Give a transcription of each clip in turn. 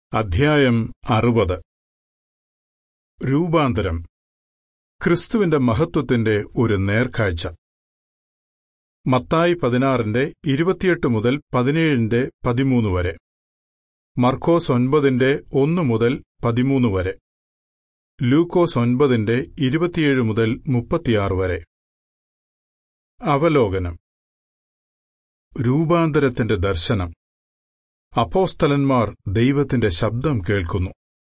അധ്യായം അറുപത് രൂപാന്തരം ക്രിസ്തുവിന്റെ മഹത്വത്തിന്റെ ഒരു നേർക്കാഴ്ച മത്തായി പതിനാറിന്റെ ഇരുപത്തിയെട്ട് മുതൽ പതിനേഴിന്റെ പതിമൂന്ന് വരെ മർക്കോസ് ഒൻപതിന്റെ ഒന്ന് മുതൽ പതിമൂന്ന് വരെ ലൂക്കോസ് ഒൻപതിന്റെ ഇരുപത്തിയേഴ് മുതൽ മുപ്പത്തിയാറ് വരെ അവലോകനം രൂപാന്തരത്തിന്റെ ദർശനം അപ്പോസ്തലന്മാർ ദൈവത്തിന്റെ ശബ്ദം കേൾക്കുന്നു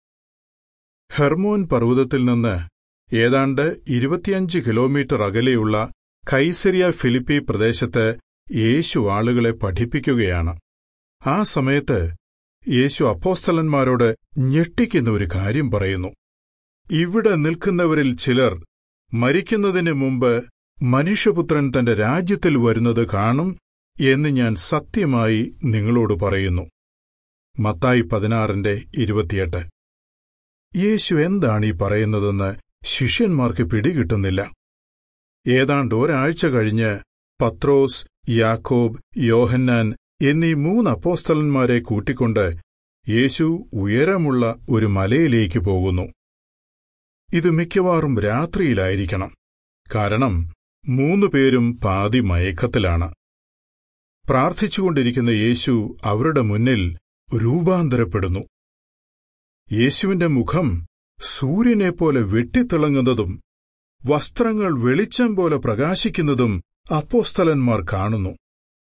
ഹെർമോൻ പർവ്വതത്തിൽ നിന്ന് ഏതാണ്ട് ഇരുപത്തിയഞ്ച് കിലോമീറ്റർ അകലെയുള്ള കൈസരിയ ഫിലിപ്പി പ്രദേശത്ത് യേശു ആളുകളെ പഠിപ്പിക്കുകയാണ് ആ സമയത്ത് യേശു അപ്പോസ്തലന്മാരോട് ഞെട്ടിക്കുന്ന ഒരു കാര്യം പറയുന്നു ഇവിടെ നിൽക്കുന്നവരിൽ ചിലർ മരിക്കുന്നതിന് മുമ്പ് മനുഷ്യപുത്രൻ തന്റെ രാജ്യത്തിൽ വരുന്നത് കാണും എന്ന് ഞാൻ സത്യമായി നിങ്ങളോട് പറയുന്നു മത്തായി പതിനാറിന്റെ ഇരുപത്തിയെട്ട് യേശു എന്താണ് ഈ പറയുന്നതെന്ന് ശിഷ്യന്മാർക്ക് പിടികിട്ടുന്നില്ല ഏതാണ്ട് ഒരാഴ്ച കഴിഞ്ഞ് പത്രോസ് യാക്കോബ് യോഹന്നാൻ എന്നീ മൂന്ന് അപ്പോസ്തലന്മാരെ കൂട്ടിക്കൊണ്ട് യേശു ഉയരമുള്ള ഒരു മലയിലേക്ക് പോകുന്നു ഇത് മിക്കവാറും രാത്രിയിലായിരിക്കണം കാരണം മൂന്നുപേരും പാതി മയക്കത്തിലാണ് പ്രാർത്ഥിച്ചുകൊണ്ടിരിക്കുന്ന യേശു അവരുടെ മുന്നിൽ രൂപാന്തരപ്പെടുന്നു യേശുവിന്റെ മുഖം സൂര്യനെപ്പോലെ വെട്ടിത്തിളങ്ങുന്നതും വസ്ത്രങ്ങൾ വെളിച്ചം പോലെ പ്രകാശിക്കുന്നതും അപ്പോസ്തലന്മാർ കാണുന്നു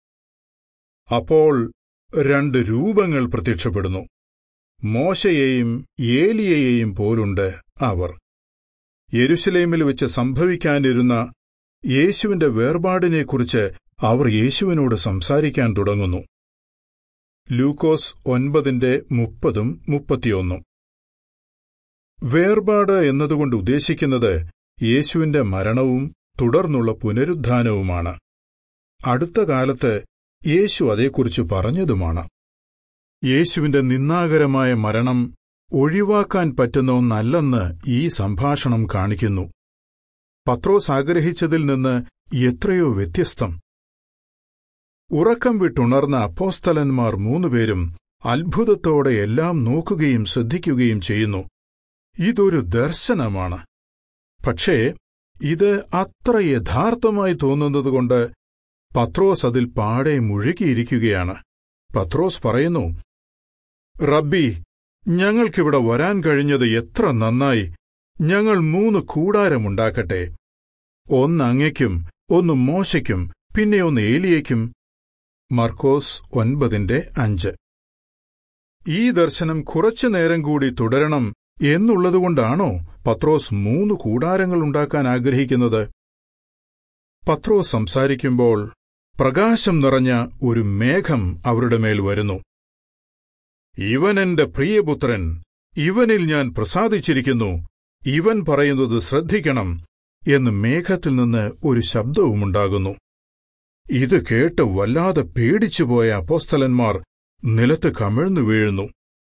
അപ്പോൾ രണ്ട് രൂപങ്ങൾ പ്രത്യക്ഷപ്പെടുന്നു മോശയെയും ഏലിയയെയും പോലുണ്ട് അവർ യെരുശലേമിൽ വെച്ച് സംഭവിക്കാനിരുന്ന യേശുവിന്റെ വേർപാടിനെക്കുറിച്ച് അവർ യേശുവിനോട് സംസാരിക്കാൻ തുടങ്ങുന്നു ലൂക്കോസ് ഒൻപതിന്റെ മുപ്പതും മുപ്പത്തിയൊന്നും വേർപാട് എന്നതുകൊണ്ട് ഉദ്ദേശിക്കുന്നത് യേശുവിന്റെ മരണവും തുടർന്നുള്ള പുനരുദ്ധാനവുമാണ് അടുത്ത കാലത്ത് യേശു അതേക്കുറിച്ച് പറഞ്ഞതുമാണ് യേശുവിന്റെ നിന്നാകരമായ മരണം ഒഴിവാക്കാൻ പറ്റുന്ന ഒന്നല്ലെന്ന് ഈ സംഭാഷണം കാണിക്കുന്നു പത്രോസ് ആഗ്രഹിച്ചതിൽ നിന്ന് എത്രയോ വ്യത്യസ്തം ഉറക്കം വിട്ടുണർന്ന അപ്പോസ്തലന്മാർ മൂന്നുപേരും അത്ഭുതത്തോടെ എല്ലാം നോക്കുകയും ശ്രദ്ധിക്കുകയും ചെയ്യുന്നു ഇതൊരു ദർശനമാണ് പക്ഷേ ഇത് അത്ര യഥാർത്ഥമായി തോന്നുന്നതുകൊണ്ട് പത്രോസ് അതിൽ പാടെ മുഴുകിയിരിക്കുകയാണ് പത്രോസ് പറയുന്നു റബ്ബി ഞങ്ങൾക്കിവിടെ വരാൻ കഴിഞ്ഞത് എത്ര നന്നായി ഞങ്ങൾ മൂന്ന് കൂടാരമുണ്ടാക്കട്ടെ ഒന്ന് അങ്ങയ്ക്കും ഒന്ന് മോശയ്ക്കും പിന്നെ ഒന്ന് ഏലിയയ്ക്കും മർക്കോസ് ഒൻപതിന്റെ അഞ്ച് ഈ ദർശനം കുറച്ചു നേരം കൂടി തുടരണം എന്നുള്ളതുകൊണ്ടാണോ പത്രോസ് മൂന്ന് കൂടാരങ്ങൾ ഉണ്ടാക്കാൻ ആഗ്രഹിക്കുന്നത് പത്രോസ് സംസാരിക്കുമ്പോൾ പ്രകാശം നിറഞ്ഞ ഒരു മേഘം അവരുടെ മേൽ വരുന്നു ഇവൻ എന്റെ പ്രിയപുത്രൻ ഇവനിൽ ഞാൻ പ്രസാദിച്ചിരിക്കുന്നു ഇവൻ പറയുന്നത് ശ്രദ്ധിക്കണം എന്ന് മേഘത്തിൽ നിന്ന് ഒരു ശബ്ദവുമുണ്ടാകുന്നു ഇത് കേട്ട് വല്ലാതെ പേടിച്ചുപോയ അപ്പോസ്തലന്മാർ നിലത്ത് കമിഴ്ന്നു വീഴുന്നു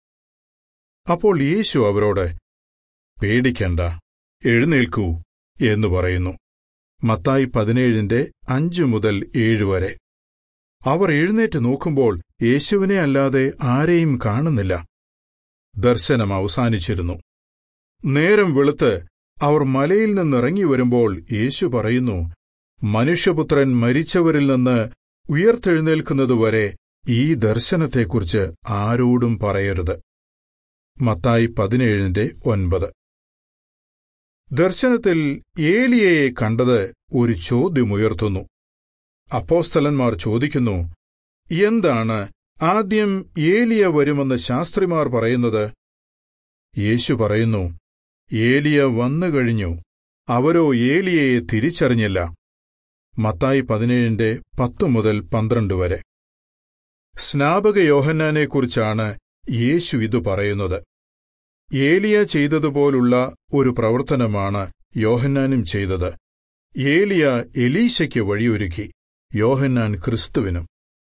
അപ്പോൾ യേശു അവരോട് പേടിക്കണ്ട എഴുന്നേൽക്കൂ എന്ന് പറയുന്നു മത്തായി പതിനേഴിന്റെ അഞ്ചു മുതൽ ഏഴ് വരെ അവർ എഴുന്നേറ്റ് നോക്കുമ്പോൾ യേശുവിനെ അല്ലാതെ ആരെയും കാണുന്നില്ല ദർശനം അവസാനിച്ചിരുന്നു നേരം വെളുത്ത് അവർ മലയിൽ നിന്നിറങ്ങി വരുമ്പോൾ യേശു പറയുന്നു മനുഷ്യപുത്രൻ മരിച്ചവരിൽ നിന്ന് ഉയർത്തെഴുന്നേൽക്കുന്നതുവരെ ഈ ദർശനത്തെക്കുറിച്ച് ആരോടും പറയരുത് മത്തായി പതിനേഴിന്റെ ഒൻപത് ദർശനത്തിൽ ഏലിയയെ കണ്ടത് ഒരു ചോദ്യമുയർത്തുന്നു അപ്പോസ്തലന്മാർ ചോദിക്കുന്നു എന്താണ് ആദ്യം ഏലിയ വരുമെന്ന് ശാസ്ത്രിമാർ പറയുന്നത് യേശു പറയുന്നു ഏലിയ വന്നുകഴിഞ്ഞു അവരോ ഏലിയയെ തിരിച്ചറിഞ്ഞില്ല മത്തായി പതിനേഴിന്റെ പത്തു മുതൽ പന്ത്രണ്ട് വരെ സ്നാപക യോഹന്നാനെക്കുറിച്ചാണ് യേശു ഇത് പറയുന്നത് ഏലിയ ചെയ്തതുപോലുള്ള ഒരു പ്രവർത്തനമാണ് യോഹന്നാനും ചെയ്തത് ഏലിയ എലീശയ്ക്ക് വഴിയൊരുക്കി യോഹന്നാൻ ക്രിസ്തുവിനും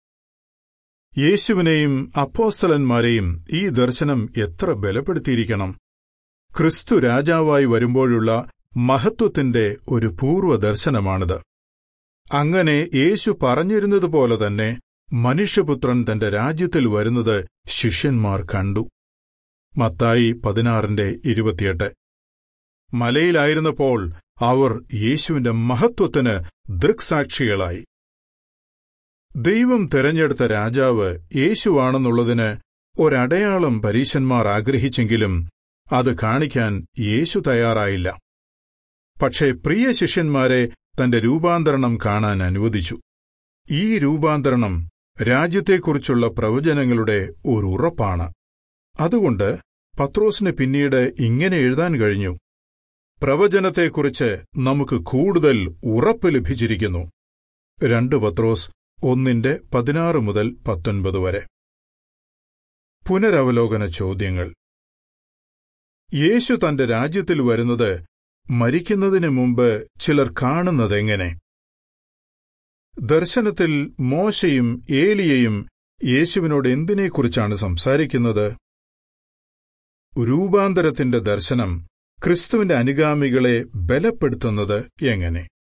യേശുവിനെയും അപ്പോസ്തലന്മാരെയും ഈ ദർശനം എത്ര ബലപ്പെടുത്തിയിരിക്കണം ക്രിസ്തു രാജാവായി വരുമ്പോഴുള്ള മഹത്വത്തിന്റെ ഒരു പൂർവ്വദർശനമാണിത് അങ്ങനെ യേശു പറഞ്ഞിരുന്നതുപോലെ തന്നെ മനുഷ്യപുത്രൻ തന്റെ രാജ്യത്തിൽ വരുന്നത് ശിഷ്യന്മാർ കണ്ടു മത്തായി പതിനാറിന്റെ ഇരുപത്തിയെട്ട് മലയിലായിരുന്നപ്പോൾ അവർ യേശുവിന്റെ മഹത്വത്തിന് ദൃക്സാക്ഷികളായി ദൈവം തിരഞ്ഞെടുത്ത രാജാവ് യേശുവാണെന്നുള്ളതിന് ഒരടയാളം പരീശന്മാർ ആഗ്രഹിച്ചെങ്കിലും അത് കാണിക്കാൻ യേശു തയ്യാറായില്ല പക്ഷേ പ്രിയ ശിഷ്യന്മാരെ തന്റെ രൂപാന്തരണം കാണാൻ അനുവദിച്ചു ഈ രൂപാന്തരണം രാജ്യത്തെക്കുറിച്ചുള്ള പ്രവചനങ്ങളുടെ ഒരു ഉറപ്പാണ് അതുകൊണ്ട് പത്രോസിന് പിന്നീട് ഇങ്ങനെ എഴുതാൻ കഴിഞ്ഞു പ്രവചനത്തെക്കുറിച്ച് നമുക്ക് കൂടുതൽ ഉറപ്പ് ലഭിച്ചിരിക്കുന്നു രണ്ട് പത്രോസ് ഒന്നിന്റെ പതിനാറ് മുതൽ പത്തൊൻപത് വരെ പുനരവലോകന ചോദ്യങ്ങൾ യേശു തന്റെ രാജ്യത്തിൽ വരുന്നത് മരിക്കുന്നതിന് മുമ്പ് ചിലർ കാണുന്നതെങ്ങനെ ദർശനത്തിൽ മോശയും ഏലിയയും യേശുവിനോട് എന്തിനെക്കുറിച്ചാണ് സംസാരിക്കുന്നത് രൂപാന്തരത്തിന്റെ ദർശനം ക്രിസ്തുവിന്റെ അനുഗാമികളെ ബലപ്പെടുത്തുന്നത് എങ്ങനെ